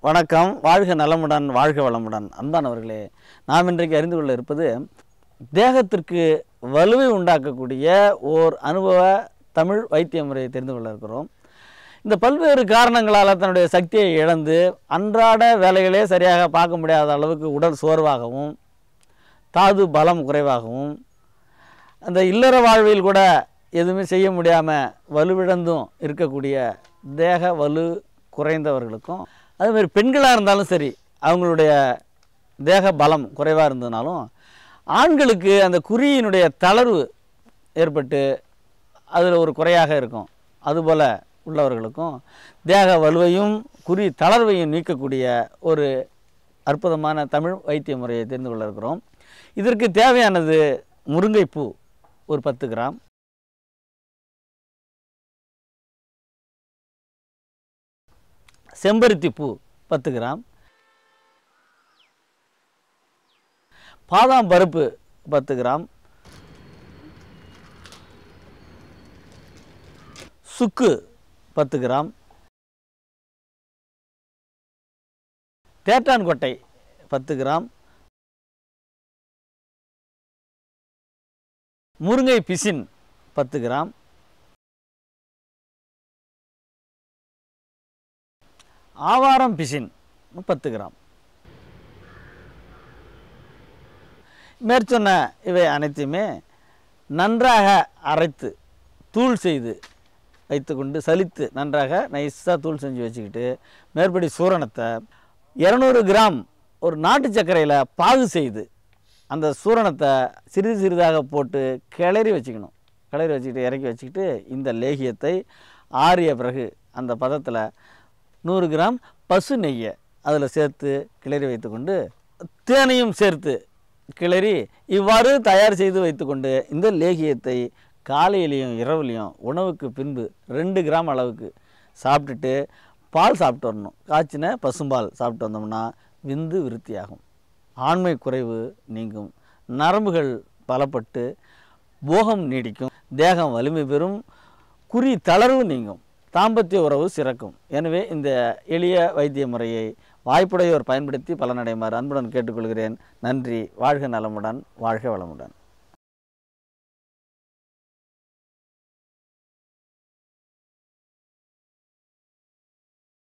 வணக்கம் வாழ்க நலமுடன் வாழ்க வளமுடன் அன்பானவர்களே நாம் இன்றைக்கு அறிந்து கொள்ள இருப்பது தேகத்திற்கு வலுவை உண்டாக்கக்கூடிய ஓர் அனுபவ தமிழ் வைத்திய முறையை தெரிந்து கொள்ள இருக்கிறோம் இந்த பல்வேறு காரணங்களால் தன்னுடைய சக்தியை இழந்து அன்றாட வேலைகளே சரியாக பார்க்க முடியாத அளவுக்கு உடல் சோர்வாகவும் தாது பலம் குறைவாகவும் அந்த இல்லற வாழ்வில் கூட எதுவுமே செய்ய முடியாமல் வலுவிழந்தும் இருக்கக்கூடிய தேக வலு குறைந்தவர்களுக்கும் அதேமாதிரி பெண்களாக இருந்தாலும் சரி அவங்களுடைய தேக பலம் குறைவாக இருந்ததுனாலும் ஆண்களுக்கு அந்த குறியினுடைய தளர்வு ஏற்பட்டு அதில் ஒரு குறையாக இருக்கும் அதுபோல் உள்ளவர்களுக்கும் தேக வலுவையும் குறி தளர்வையும் நீக்கக்கூடிய ஒரு அற்புதமான தமிழ் வைத்திய முறையை தெரிந்து கொள்ள இருக்கிறோம் இதற்கு தேவையானது முருங்கைப்பூ ஒரு பத்து கிராம் செம்பருத்தி பூ பத்து கிராம் பாதாம் பருப்பு பத்து கிராம் சுக்கு பத்து கிராம் தேட்டான் கொட்டை பத்து கிராம் முருங்கை பிசின் பத்து கிராம் ஆவாரம் பிசின் பத்து கிராம் மேற்சொன்ன இவை அனைத்தையுமே நன்றாக அரைத்து தூள் செய்து வைத்துக்கொண்டு சலித்து நன்றாக நைஸாக தூள் செஞ்சு வச்சுக்கிட்டு மேற்படி சூரணத்தை இரநூறு கிராம் ஒரு நாட்டு சர்க்கரையில் பாகு செய்து அந்த சூரணத்தை சிறிது சிறிதாக போட்டு கிளறி வச்சுக்கணும் கிளறி வச்சுக்கிட்டு இறக்கி வச்சுக்கிட்டு இந்த லேகியத்தை ஆறிய பிறகு அந்த பதத்தில் நூறு கிராம் பசு நெய்யை அதில் சேர்த்து கிளறி வைத்துக்கொண்டு தேனையும் சேர்த்து கிளறி இவ்வாறு தயார் செய்து வைத்துக்கொண்டு இந்த லேகியத்தை காலையிலையும் இரவுலையும் உணவுக்கு பின்பு ரெண்டு கிராம் அளவுக்கு சாப்பிட்டுட்டு பால் சாப்பிட்டு வரணும் காய்ச்சின பசும்பால் சாப்பிட்டு வந்தோம்னா விந்து விருத்தியாகும் ஆண்மை குறைவு நீங்கும் நரம்புகள் பலப்பட்டு போகம் நீடிக்கும் தேகம் வலிமை பெறும் குறி தளர்வு நீங்கும் தாம்பத்திய உறவு சிறக்கும் எனவே இந்த எளிய வைத்திய முறையை வாய்ப்புடையோர் பயன்படுத்தி பலனடைமாறு அன்புடன் கேட்டுக்கொள்கிறேன் நன்றி வாழ்க நலமுடன் வாழ்க வளமுடன்